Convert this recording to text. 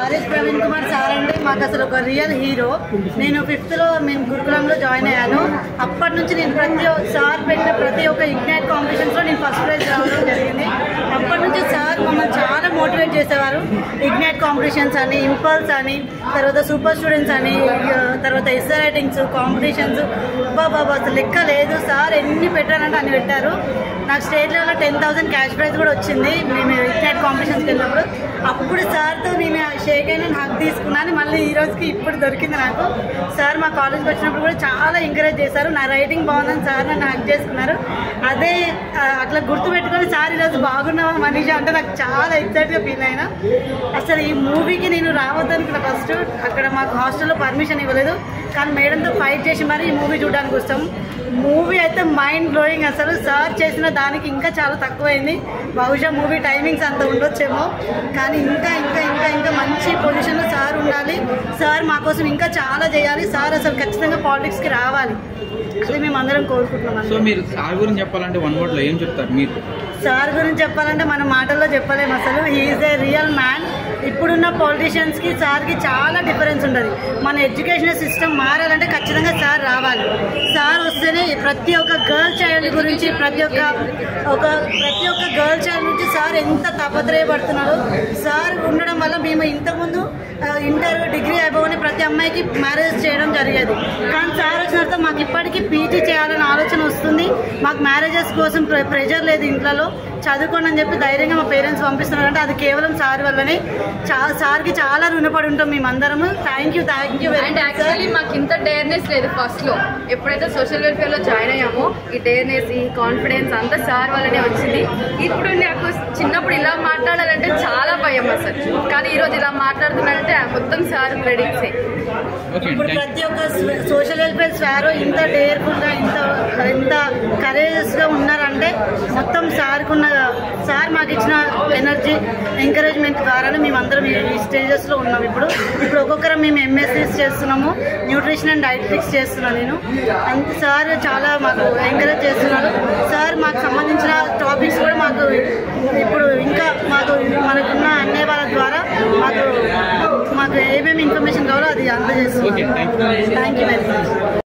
RS Praveen Kumar sir అంటే మాకు అసలు ఒక రియల్ హీరో నేను ఫిఫ్త్లో మేము గురుకులంలో జాయిన్ అయ్యాను అప్పటి నుంచి నేను ప్రతి ఒక్క సార్ పెట్టిన ప్రతి ఒక్క ఇగ్నైట్ కాంపిటీషన్స్లో నేను ఫస్ట్ ప్రైజ్ రావడం జరిగింది అప్పటి నుంచి సార్ మమ్మల్ని చాలా మోటివేట్ చేసేవారు ఇగ్నైట్ కాంపిటీషన్స్ అని ఇంపల్స్ అని తర్వాత సూపర్ స్టూడెంట్స్ అని ఆ, తర్వాత ఎస్ఆర్ రైటింగ్స్ కాంపిటీషన్స్ బాబా అసలు లెక్క లేదు సార్ ఎన్ని పెట్టారంటే అన్ని పెట్టారు నాకు స్టేట్ లెవెల్లో టెన్ థౌసండ్ క్యాష్ ప్రైజ్ కూడా వచ్చింది మేము ఇగ్నైట్ కాంపిటీషన్స్కి వెళ్ళినప్పుడు అప్పుడు సార్తో నేను షేక్ అయిన నాకు తీసుకున్నాను మళ్ళీ ఈ రోజుకి ఇప్పుడు దొరికింది నాకు సార్ మా కాలేజ్కి వచ్చినప్పుడు కూడా చాలా ఎంకరేజ్ చేశారు నా రైటింగ్ బాగుందని సార్ నన్ను హక్ చేసుకున్నారు అదే ఆ, అట్లా గుర్తుపెట్టుకొని సార్ ఈరోజు బాగున్నావా మనీష అంటే నాకు చాలా ఎక్సైట్గా ఫీల్ అయినా అసలు ఈ మూవీకి నేను రావద్దనుకున్న ఫస్ట్ అక్కడ మాకు హాస్టల్లో పర్మిషన్ ఇవ్వలేదు కానీ మేడంతో ఫైట్ చేసి మరి ఈ మూవీ చూడడానికి వస్తాం మూవీ అయితే మైండ్ బ్లోయింగ్ అసలు సార్ చేసిన దానికి ఇంకా చాలా తక్కువైంది బహుశా మూవీ టైమింగ్స్ అంత ఉండొచ్చేమో కానీ ఇంకా ఇంకా ఇంకా ఇంకా మంచి పొజిషన్లో సార్ ఉండాలి సార్ మా కోసం ఇంకా చాలా చేయాలి సార్ అసలు ఖచ్చితంగా పాలిటిక్స్కి రావాలి అది మేము అందరం కోరుకుంటున్నాం సో మీరు సార్ గురించి చెప్పాలంటే వన్ వర్డ్ లో ఏం చెప్తారు మీరు సార్ గురించి చెప్పాలంటే మన మాటల్లో చెప్పలేము అసలు హీఈస్ ఏ రియల్ మ్యాన్ ఇప్పుడున్న పొలిటీషియన్స్కి సార్కి చాలా డిఫరెన్స్ ఉంటుంది మన ఎడ్యుకేషన్ సిస్టమ్ మారాలంటే ఖచ్చితంగా సార్ రావాలి సార్ వస్తేనే ప్రతి ఒక్క గర్ల్ చైల్డ్ గురించి ప్రతి ఒక్క ఒక ప్రతి ఒక్క గర్ల్ చైల్డ్ గురించి సార్ ఎంత తాపత్రయపడుతున్నారో సార్ ఉండడం వల్ల మేము ఇంతకుముందు ఆ, ఇంటర్ డిగ్రీ అయిపోయి ప్రతి అమ్మాయికి మ్యారేజ్ చేయడం జరిగేది కానీ సార్ వచ్చిన తర్వాత మాకు ఇప్పటికీ పీజీ చేయాలనే ఆలోచన వస్తుంది మాకు మ్యారేజెస్ కోసం ప్రె- ప్రెషర్ లేదు ఇంట్లో చదువుకోండి అని చెప్పి ధైర్యంగా మా పేరెంట్స్ పంపిస్తున్నారంటే అది కేవలం సార్ వల్లనే చా సార్కి చాలా రుణపడి ఉంటాం మేమందరము thank you thank you very and much actually మాకు ఇంత డేర్నెస్ లేదు ఫస్ట్ లో ఎప్పుడైతే సోషల్ వెల్ఫేర్ లో జాయిన్ అయ్యామో ఈ డేర్నెస్ ఈ కాన్ఫిడెన్స్ అంతా సార్ వల్లనే వచ్చింది ఇప్పుడు నాకు చిన్నప్పుడు ఇలా మాట్లాడాలంటే చాలా భయం అసలు కానీ ఈ రోజు ఇలా మాట్లాడుతున్నానంటే మొత్తం సార్ క్రెడిట్సే ఓకే ఇప్పుడు థ్యాంక్ ప్రతి ఒక్క సోషల్ వెల్ఫేర్ స్వారో ఇంత డేర్ఫుల్ గా ఇంత ఇంత కరేజెస్ గా ఉన్నారంటే మొత్తం సార్కున్న సార్ మాకు ఇచ్చిన ఎనర్జీ ఎంకరేజ్మెంట్ ద్వారానే మేము అందరం ఈ స్టేజెస్ లో ఉన్నాం ఇప్పుడు ఇప్పుడు ఒక్కొక్కరం మేము ఎంఎస్సీస్ చేస్తున్నాము న్యూట్రిషన్ అండ్ డైటెటిక్స్ చేస్తున్నాను నేను అంత సార్ చాలా మాకు ఎంకరేజ్ చేస్తున్నారు సార్ మాకు సంబంధించిన టాపిక్స్ కూడా మాకు ఇప్పుడు ఇంకా మాకు మనకున్న అన్నయ్య వాళ్ళ ద్వారా మాకు మాకు ఏమేమి ఇన్ఫర్మేషన్ కావాలో అది అందజేస్తున్నారు okay thank you thank you very much